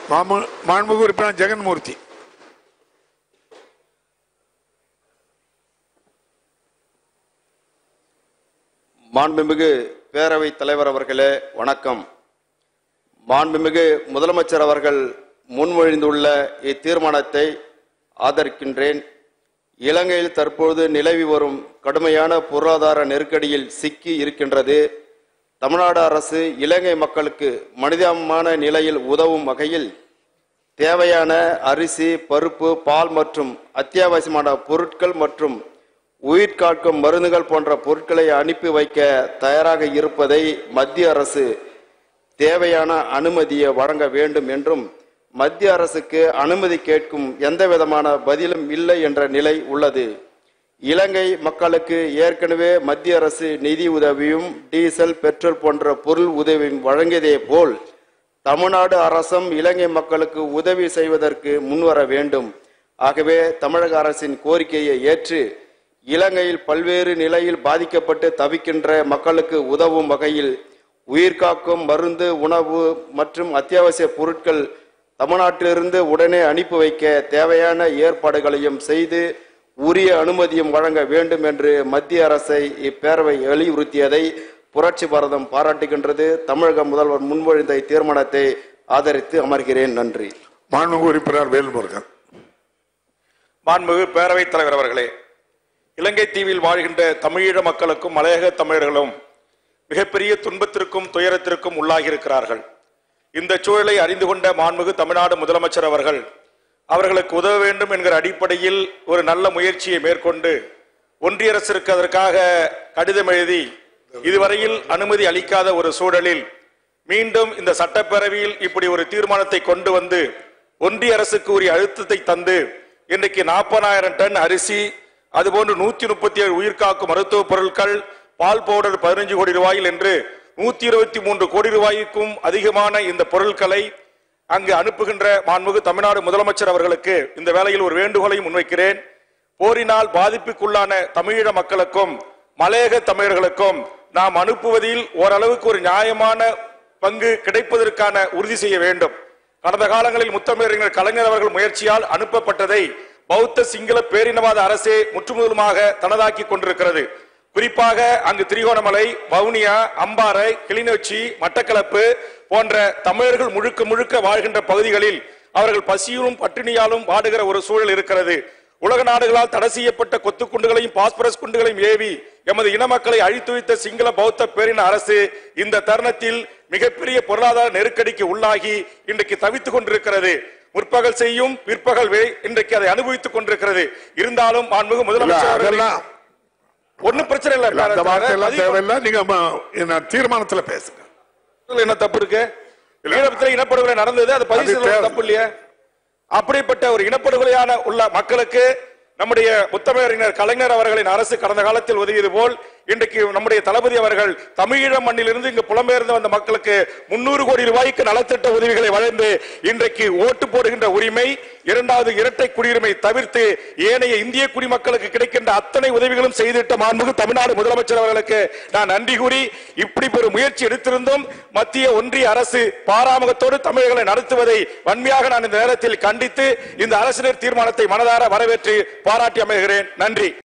மாமு- மாண்புமிகு உறுப்பினர் ஜெகன்மூர்த்தி மாண்புமிகு பேரவைத் தலைவர் அவர்களே வணக்கம் மாண்புமிகு முதலமைச்சர் அவர்கள் முன்மொழிந்துள்ள இத்தீர்மானத்தை ஆதரிக்கின்றேன் இலங்கையில் தற்போது நிலவி வரும் கடுமையான பொருளாதார நெருக்கடியில் சிக்கி இருக்கின்றது தமிழ்நாடு அரசு இலங்கை மக்களுக்கு மனிதமான நிலையில் உதவும் வகையில் தேவையான அரிசி பருப்பு பால் மற்றும் அத்தியாவசியமான பொருட்கள் மற்றும் உயிர் காக்கும் மருந்துகள் போன்ற பொருட்களை அனுப்பி வைக்க தயாராக இருப்பதை மத்திய அரசு தேவையான அனுமதியை வழங்க வேண்டும் என்றும் மத்திய அரசுக்கு அனுமதி கேட்கும் எந்த விதமான பதிலும் இல்லை என்ற நிலை உள்ளது இலங்கை மக்களுக்கு ஏற்கனவே மத்திய அரசு நிதி உதவியும் டீசல் பெட்ரோல் போன்ற பொருள் உதவியும் வழங்கியதே போல் தமிழ்நாடு அரசும் இலங்கை மக்களுக்கு உதவி செய்வதற்கு முன்வர வேண்டும் ஆகவே தமிழக அரசின் கோரிக்கையை ஏற்று இலங்கையில் பல்வேறு நிலையில் பாதிக்கப்பட்டு தவிக்கின்ற மக்களுக்கு உதவும் வகையில் உயிர்காக்கும் மருந்து உணவு மற்றும் அத்தியாவசிய பொருட்கள் தமிழ்நாட்டிலிருந்து உடனே அனுப்பி வைக்க தேவையான ஏற்பாடுகளையும் செய்து உரிய அனுமதியும் வழங்க வேண்டும் என்று மத்திய அரசை இப்பேரவை வலியுறுத்தியதை புரட்சி பாரதம் பாராட்டுகின்றது தமிழக முதல்வர் முன்மொழிந்த இத்தீர்மானத்தை ஆதரித்து அமர்கிறேன் நன்றி மாண்புமிகு உறுப்பினர் வேல்முருகன் மாண்புமிகு பேரவைத் தலைவர் அவர்களே இலங்கை தீவில் வாழ்கின்ற தமிழீழ மக்களுக்கும் மலையக தமிழர்களும் மிகப்பெரிய துன்பத்திற்கும் துயரத்திற்கும் உள்ளாகியிருக்கிறார்கள் இந்த சூழலை அறிந்து கொண்ட மாண்புமிகு தமிழ்நாடு முதலமைச்சர் அவர்கள் அவர்களுக்கு உதவ வேண்டும் என்கிற அடிப்படையில் ஒரு நல்ல முயற்சியை மேற்கொண்டு ஒன்றிய அரசிற்கு அதற்காக கடிதம் எழுதி இதுவரையில் அனுமதி அளிக்காத ஒரு சூழலில் மீண்டும் இந்த சட்டப்பேரவையில் இப்படி ஒரு தீர்மானத்தை கொண்டு வந்து ஒன்றிய அரசுக்கு உரிய அழுத்தத்தை தந்து இன்றைக்கு நாற்பதாயிரம் டன் அரிசி அதுபோன்று நூத்தி முப்பத்தி ஏழு உயிர்காக்கும் மருத்துவ பொருட்கள் பால் பவுடர் பதினஞ்சு கோடி ரூபாயில் என்று நூத்தி இருபத்தி மூன்று கோடி ரூபாய்க்கும் அதிகமான இந்த பொருட்களை அங்கு அனுப்புகின்ற மாண்புமிகு தமிழ்நாடு முதலமைச்சர் அவர்களுக்கு இந்த வேளையில் ஒரு வேண்டுகோளையும் முன்வைக்கிறேன் போரினால் பாதிப்புக்குள்ளான தமிழீழ மக்களுக்கும் மலையக தமிழர்களுக்கும் நாம் அனுப்புவதில் ஓரளவுக்கு ஒரு நியாயமான பங்கு கிடைப்பதற்கான உறுதி செய்ய வேண்டும் கடந்த காலங்களில் முத்தமிழறிஞர் கலைஞர் அவர்கள் முயற்சியால் அனுப்பப்பட்டதை பௌத்த சிங்கள பேரினவாத அரசே முற்றுமுதலுமாக தனதாக்கி கொண்டிருக்கிறது குறிப்பாக அங்கு திரிகோணமலை வவுனியா அம்பாறை கிளிநொச்சி மட்டக்களப்பு போன்ற தமிழர்கள் முழுக்க முழுக்க வாழ்கின்ற பகுதிகளில் அவர்கள் பசியிலும் பட்டினியாலும் வாடுகிற ஒரு சூழல் இருக்கிறது உலக நாடுகளால் தடை செய்யப்பட்ட கொத்து குண்டுகளையும் பாஸ்பரஸ் குண்டுகளையும் ஏவி எமது இன மக்களை அழித்து வைத்த சிங்கள பௌத்த பேரின அரசு இந்த தருணத்தில் மிகப்பெரிய பொருளாதார நெருக்கடிக்கு உள்ளாகி இன்றைக்கு தவித்துக் கொண்டிருக்கிறது முற்பகல் செய்யும் பிற்பகல் வே இன்றைக்கு அதை அனுபவித்துக் கொண்டிருக்கிறது இருந்தாலும் மாண்புமிகு இல்ல, முதலமைச்சர் அவர்கள் அதெல்லாம் ஒண்ணும் பிரச்சனை இல்ல இல்ல, அந்த வார்த்தை எல்லாம் பதிவு- தேவையில்லை நீங்க ம- என்ன தீர்மானத்துல பேசுங்க என்ன தப்பு இருக்கு ஈழத்தில் இனப்படுகொலை நடந்தது அது பதிவு அது செய்வது தேவை. தப்பு இல்லையா அப்படிப்பட்ட ஒரு இனப்படுகொலையான உள்ள மக்களுக்கு நம்முடைய முத்தமிழறிஞர் கலைஞர் அவர்களின் அரசு கடந்த காலத்தில் உதவியது போல் இன்றைக்கு நம்முடைய தளபதி அவர்கள் தமிழீழ மண்ணிலிருந்து இங்கு புலம்பெயர்ந்து வந்த மக்களுக்கு முன்னூறு கோடி ரூபாய்க்கு நலத்திட்ட உதவிகளை வழங்கி இன்றைக்கு ஓட்டு போடுகின்ற உரிமை இரண்டாவது இரட்டை குடியுரிமை தவிர்த்து ஏனைய இந்திய குடிமக்களுக்கு கிடைக்கின்ற அத்தனை உதவிகளும் செய்திட்ட மாண்புமிகு தமிழ்நாடு முதலமைச்சர் அவர்களுக்கு நான் நன்றி கூறி இப்படி ஒரு முயற்சி எடுத்திருந்தும் மத்திய ஒன்றிய அரசு பாராமுகத்தோடு தமிழர்களை நடத்துவதை வன்மையாக நான் இந்த நேரத்தில் கண்டித்து இந்த அரசினர் தீர்மானத்தை மனதார வரவேற்று பாராட்டி அமைகிறேன் நன்றி